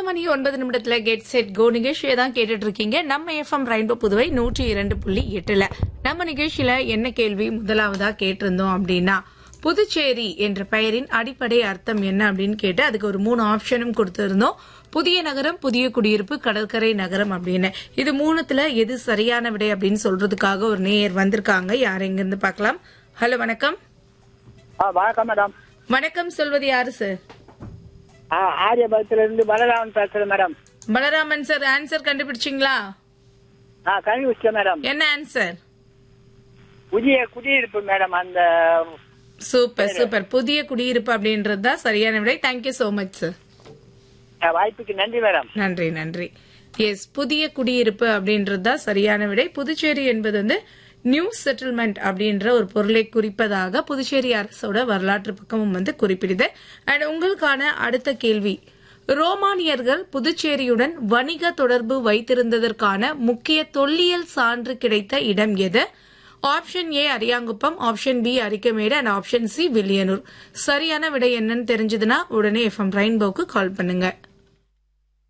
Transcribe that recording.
மணி ஒன்பது நிமிடத்துல get set go நிகழ்ச்சியை தான் கேட்டுட்டு இருக்கீங்க நம்ம எஃப்எம் ரெயின்போ புதுவை நூற்றி இரண்டு புள்ளி எட்டுல நம்ம நிகழ்ச்சியில என்ன கேள்வி முதலாவதா கேட்டிருந்தோம் அப்படின்னா புதுச்சேரி என்ற பெயரின் அடிப்படை அர்த்தம் என்ன அப்படின்னு கேட்டு அதுக்கு ஒரு மூணு ஆப்ஷனும் கொடுத்திருந்தோம் புதிய நகரம் புதிய குடியிருப்பு கடற்கரை நகரம் அப்படின்னு இது மூணுத்துல எது சரியான விடை அப்படின்னு சொல்றதுக்காக ஒரு நேயர் வந்திருக்காங்க யார் எங்க இருந்து பார்க்கலாம் ஹலோ வணக்கம் ஆ வணக்கம் மேடம் வணக்கம் சொல்வது யாரு சார் ஆ ஆரியபுரத்துல இருந்து பலராமன் பேசுறேன் மேடம் பலராமன் சார் ஆன்சர் கண்டுபிடிச்சிங்களா ஆ கண்டுபிடிச்சேன் மேடம் என்ன ஆன்சர் புதிய குடியிருப்பு மேடம் அந்த சூப்பர் சூப்பர் புதிய குடியிருப்பு அப்படின்றது தான் சரியான விடை தேங்க்யூ சோ மச் சார் ஆ, வாய்ப்புக்கு நன்றி மேடம் நன்றி நன்றி எஸ் புதிய குடியிருப்பு அப்படின்றது தான் சரியான விடை புதுச்சேரி என்பது வந்து நியூ செட்டில்மெண்ட் அப்படின்ற ஒரு பொருளை குறிப்பதாக புதுச்சேரி அரசோட வரலாற்று பக்கமும் வந்து குறிப்பிடுது அண்ட் உங்களுக்கான அடுத்த கேள்வி ரோமானியர்கள் புதுச்சேரியுடன் வணிக தொடர்பு வைத்திருந்ததற்கான முக்கிய தொல்லியல் சான்று கிடைத்த இடம் எது option A Ariyankuppam option B Arikamedu and option C Villianur சரியான விடை என்னன்னு தெரிஞ்சதுன்னா உடனே எஃப்எம் ரெயின்போக்கு கால் பண்ணுங்க